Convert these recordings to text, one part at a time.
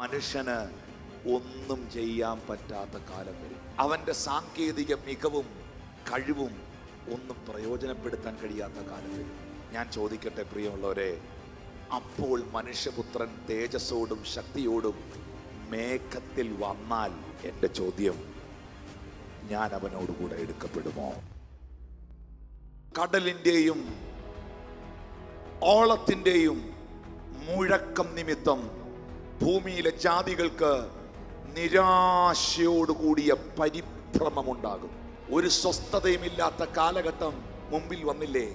മനുഷ്യന് ഒന്നും ചെയ്യാൻ പറ്റാത്ത കാലം വരും അവന്റെ സാങ്കേതിക മികവും കഴിവും ഒന്നും പ്രയോജനപ്പെടുത്താൻ കഴിയാത്ത കാലം വരും ഞാൻ ചോദിക്കട്ടെ പ്രിയമുള്ളവരെ അപ്പോൾ മനുഷ്യപുത്രൻ തേജസ്സോടും ശക്തിയോടും മേഘത്തിൽ വന്നാൽ എൻ്റെ ചോദ്യം ഞാൻ അവനോടുകൂടെ എടുക്കപ്പെടുമോ കടലിൻ്റെയും ഓളത്തിൻ്റെയും മുഴക്കം നിമിത്തം ഭൂമിയിലെ ജാതികൾക്ക് നിരാശയോടുകൂടിയ പരിഭ്രമമുണ്ടാകും ഒരു സ്വസ്ഥതയുമില്ലാത്ത കാലഘട്ടം മുമ്പിൽ വന്നില്ലേ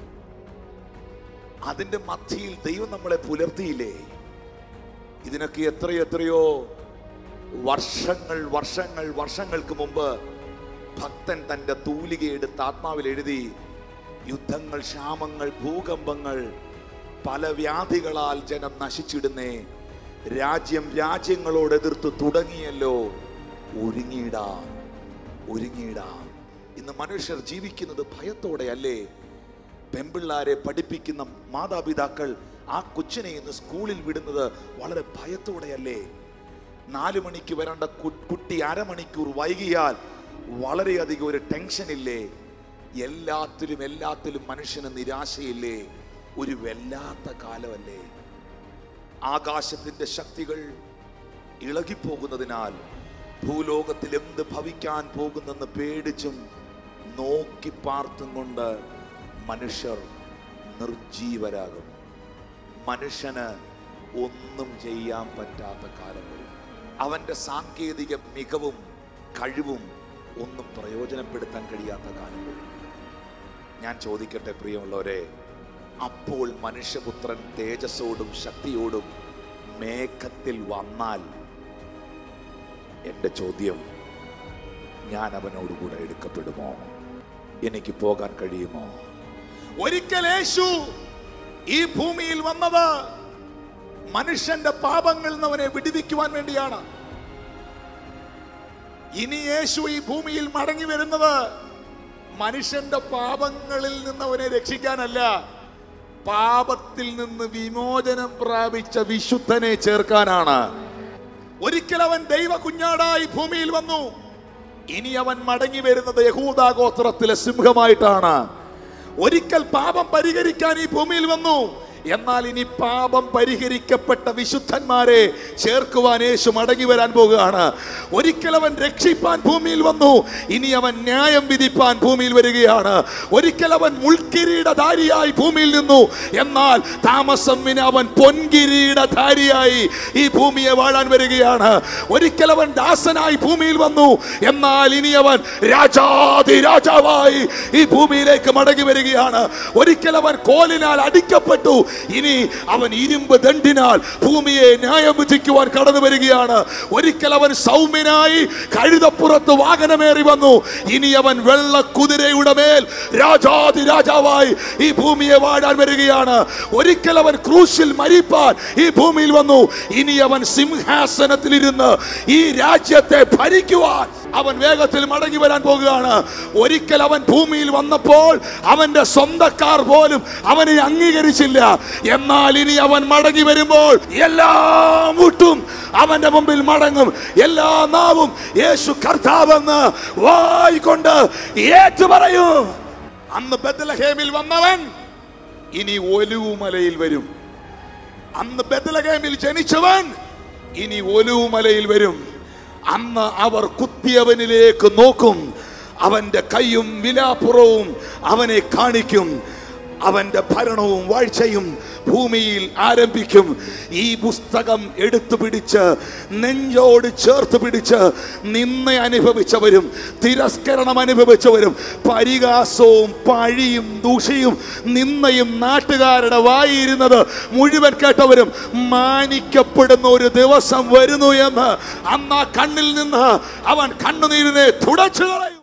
അതിന്റെ മധ്യയിൽ ദൈവം നമ്മളെ പുലർത്തിയില്ലേ ഇതിനൊക്കെ എത്രയോ എത്രയോ വർഷങ്ങൾ വർഷങ്ങൾ വർഷങ്ങൾക്ക് മുമ്പ് ഭക്തൻ തന്റെ തൂലികയെടുത്ത് ആത്മാവിൽ എഴുതി യുദ്ധങ്ങൾ ക്ഷാമങ്ങൾ ഭൂകമ്പങ്ങൾ പല വ്യാധികളാൽ ജനം നശിച്ചിടുന്നേ രാജ്യം രാജ്യങ്ങളോട് എതിർത്ത് തുടങ്ങിയല്ലോ ഒരുങ്ങിയിടാം ഒരുങ്ങിയിടാം ഇന്ന് മനുഷ്യർ ജീവിക്കുന്നത് ഭയത്തോടെയല്ലേ പെമ്പിള്ളാരെ പഠിപ്പിക്കുന്ന മാതാപിതാക്കൾ ആ കൊച്ചിനെ ഇന്ന് സ്കൂളിൽ വിടുന്നത് വളരെ ഭയത്തോടെയല്ലേ നാലു മണിക്ക് വരേണ്ട കു- കുട്ടി അരമണിക്കൂർ വൈകിയാൽ വളരെയധികം ഒരു ടെൻഷൻ ഇല്ലേ എല്ലാത്തിലും എല്ലാത്തിലും മനുഷ്യന് നിരാശയില്ലേ ഒരു വല്ലാത്ത കാലമല്ലേ ആകാശത്തിന്റെ ശക്തികൾ ഇളകിപ്പോകുന്നതിനാൽ ഭൂലോകത്തിൽ എന്ത് ഭവിക്കാൻ പോകുന്നെന്ന് പേടിച്ചും നോക്കി പാർത്തും കൊണ്ട് മനുഷ്യർ നിർജീവരാകും മനുഷ്യന് ഒന്നും ചെയ്യാൻ പറ്റാത്ത കാലം വരും അവന്റെ സാങ്കേതിക മികവും കഴിവും ഒന്നും പ്രയോജനപ്പെടുത്താൻ കഴിയാത്ത കാലം വരും ഞാൻ ചോദിക്കട്ടെ പ്രിയമുള്ളവരെ അപ്പോൾ മനുഷ്യപുത്രൻ തേജസ്സോടും ശക്തിയോടും മേഘത്തിൽ വന്നാൽ എൻ്റെ ചോദ്യം ഞാൻ അവനോടുകൂടെ എടുക്കപ്പെടുമോ എനിക്ക് പോകാൻ കഴിയുമോ ഒരിക്കൽ യേശു ഈ ഭൂമിയിൽ വന്നത് മനുഷ്യന്റെ പാപങ്ങളിൽ നിന്ന് അവനെ വിടുവിക്കുവാൻ വേണ്ടിയാണ് ഇനി യേശു ഈ ഭൂമിയിൽ മടങ്ങി വരുന്നത് മനുഷ്യന്റെ പാപങ്ങളിൽ നിന്ന് അവനെ രക്ഷിക്കാനല്ല പാപത്തിൽ നിന്ന് വിമോചനം പ്രാപിച്ച വിശുദ്ധനെ ചേർക്കാനാണ് ഒരിക്കൽ അവൻ ദൈവ കുഞ്ഞാടായി ഭൂമിയിൽ വന്നു ഇനി അവൻ മടങ്ങി വരുന്നത് യഹൂദാഗോത്രത്തിലെ സിംഹമായിട്ടാണ് ഒരിക്കൽ പാപം പരിഹരിക്കാൻ ഈ ഭൂമിയിൽ വന്നു എന്നാൽ ഇനി പാപം പരിഹരിക്കപ്പെട്ട വിശുദ്ധന്മാരെ ചേർക്കുവാൻ യേശു മടങ്ങി വരാൻ പോകുകയാണ് ഒരിക്കൽ അവൻ രക്ഷിപ്പാൻ ഭൂമിയിൽ വന്നു ഇനി അവൻ ന്യായം വിധിപ്പാൻ ഭൂമിയിൽ വരികയാണ് ഒരിക്കൽ അവൻ മുൾക്കിരീടധാരിയായി ഭൂമിയിൽ നിന്നു എന്നാൽ താമസമ്മിന് അവൻ പൊൻകിരീടധാരിയായി ഈ ഭൂമിയെ വാഴാൻ വരികയാണ് ഒരിക്കൽ അവൻ ദാസനായി ഭൂമിയിൽ വന്നു എന്നാൽ ഇനി അവൻ രാജാതി രാജാവായി ഈ ഭൂമിയിലേക്ക് മടങ്ങി വരികയാണ് ഒരിക്കൽ അവൻ കോലിനാൽ അടിക്കപ്പെട്ടു ഇനി അവൻ ഇരുമ്പ് ദണ്ഡിനാൽ ഭൂമിയെ ന്യായം വിധിക്കുവാൻ കടന്നു വരികയാണ് ഒരിക്കൽ അവൻ സൗമ്യനായി കഴുതപ്പുറത്ത് വാഹനമേറി വന്നു ഇനി അവൻ വെള്ള കുതിരയുടെ മേൽ രാജാതി രാജാവായി ഈ ഭൂമിയെ വാഴാൻ വരികയാണ് ഒരിക്കൽ അവൻ ക്രൂശിൽ മരിപ്പാൻ ഈ ഭൂമിയിൽ വന്നു ഇനി അവൻ സിംഹാസനത്തിലിരുന്ന് ഈ രാജ്യത്തെ ഭരിക്കുവാൻ അവൻ വേഗത്തിൽ മടങ്ങി വരാൻ പോകുകയാണ് ഒരിക്കൽ അവൻ ഭൂമിയിൽ വന്നപ്പോൾ അവന്റെ സ്വന്തക്കാർ പോലും അവനെ അംഗീകരിച്ചില്ല എന്നാൽ ഇനി അവൻ മടങ്ങി വരുമ്പോൾ എല്ലാം വിട്ടും അവന്റെ മുമ്പിൽ മടങ്ങും എല്ലാ നാവും യേശു കർത്താവെന്ന് വായിക്കൊണ്ട് ഏറ്റു പറയും അന്ന് ബദലഹേമിൽ വന്നവൻ ഇനി ഒലുവുമലയിൽ വരും അന്ന് ബദലഹേമിൽ ജനിച്ചവൻ ഇനി ഒലുവുമലയിൽ വരും അന്ന് അവർ കുത്തിയവനിലേക്ക് നോക്കും അവന്റെ കൈയും വിലാപ്പുറവും അവനെ കാണിക്കും അവന്റെ ഭരണവും വാഴ്ചയും ഭൂമിയിൽ ആരംഭിക്കും ഈ പുസ്തകം എടുത്തു പിടിച്ച് നെഞ്ചോട് ചേർത്ത് പിടിച്ച് നിന്ന അനുഭവിച്ചവരും തിരസ്കരണം അനുഭവിച്ചവരും പരിഹാസവും പഴിയും ദൂഷിയും നിന്നയും നാട്ടുകാരുടെ വായിരുന്നത് മുഴുവൻ കേട്ടവരും മാനിക്കപ്പെടുന്ന ഒരു ദിവസം വരുന്നു എന്ന് അന്ന് ആ കണ്ണിൽ നിന്ന് അവൻ കണ്ണുനീരിനെ തുടച്ചു കളയും